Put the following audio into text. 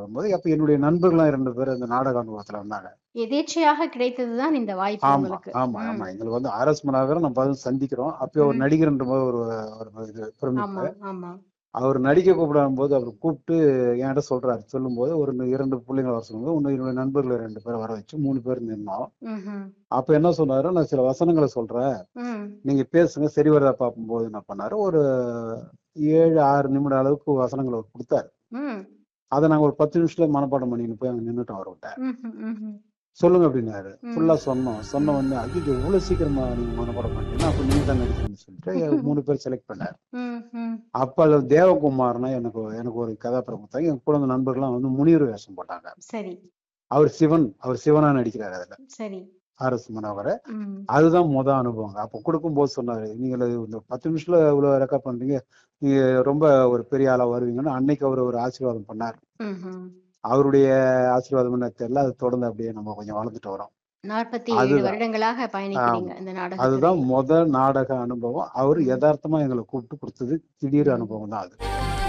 வரும்போது அப்ப என்னுடைய நண்பர்கள்லாம் இரண்டு பேர் அந்த நாடக அனுபவத்துல வந்தாங்க எதேச்சையாக கிடைத்ததுதான் இந்த வாய்ப்பு ஆமா உங்களுக்கு ஆமா ம். ஆமா எங்களுக்கு வந்து ஆர் எஸ் மனோகரன் நம்ம வந்து சந்திக்கிறோம் அப்போ ஒரு ம். நடிகர்ன்ற போது ஒரு ஒரு இது பிரமிப்பு ஆமா ஆமா அவர் நடிக்க கூப்பிடும் போது அவர் கூப்பிட்டு என்கிட்ட சொல்றாரு சொல்லும்போது ஒரு இரண்டு பிள்ளைங்களை வர சொல்லும்போது இன்னும் என்னுடைய நண்பர்களை ரெண்டு பேரை வர வச்சு மூணு பேர் நின்னோம் ம்ஹும். அப்ப என்ன சொன்னாரு நான் சில வசனங்களை சொல்றேன் ம். நீங்க பேசுங்க சரி வருதா பார்க்கும்போது என்ன பண்ணாரு ஒரு ஏழு ஆறு நிமிட அளவுக்கு வசனங்களை அவர் கொடுத்தாரு ம். அதை நாங்க ஒரு பத்து நிமிஷத்துல மனப்பாடம் பண்ணின்னு போய் அங்க நின்னுட்டோம் அவர்கிட்ட ம்ஹும். ம்ஹும். சொல்லுங்க அப்படின்னாரு ம். ஃபுல்லா சொன்னோம் சொன்ன உடனே ஐயோ இவ்வளவு சீக்கிரமா நீங்க மனப்பாடம் பண்ணிட்டீங்கன்னா அப்ப நீங்க தான் நடிக்கணும்னு சொல்லிட்டு மூணு பேர் செலக்ட் பண்ணாரு ம். ம். அப்ப அதுல தேவகுமார்னா எனக்கு எனக்கு ஒரு கதாபாத்திரம் கொடுத்தாங்க என் கூட இருந்த நண்பர்கள்லாம் வந்து முனிவர் வேஷம் போட்டாங்க சரி அவர் சிவன் அவர் சிவனா நடிக்கிறாரு அதுல சரி ஆர் எஸ் மனோகர ம். அதுதான் முத அனுபவம் அப்ப கொடுக்கும்போது சொன்னாரு நீங்க இந்த பத்து நிமிஷத்துல இவ்வளவு ரெக்கார்ட் பண்றீங்க நீங்க ரொம்ப ஒரு பெரிய ஆளா வருவீங்கன்னு அன்னைக்கு அவர் ஒரு ஆசீர்வாதம் பண்ணார் ம்ஹும். அவருடைய ஆசீர்வாதம் என்ன தெரியல அது தொடர்ந்து அப்படியே நம்ம கொஞ்சம் வளர்ந்துட்டு வரோம் நாற்பத்தி ஏழு அதுதான். வருடங்களாக பயணிக்கிறீங்க இந்த நாடக அதுதான் முத நாடக அனுபவம் அவர் ம். யதார்த்தமா எங்களை கூப்பிட்டு கொடுத்தது திடீர் ம். அனுபவம் தான் அது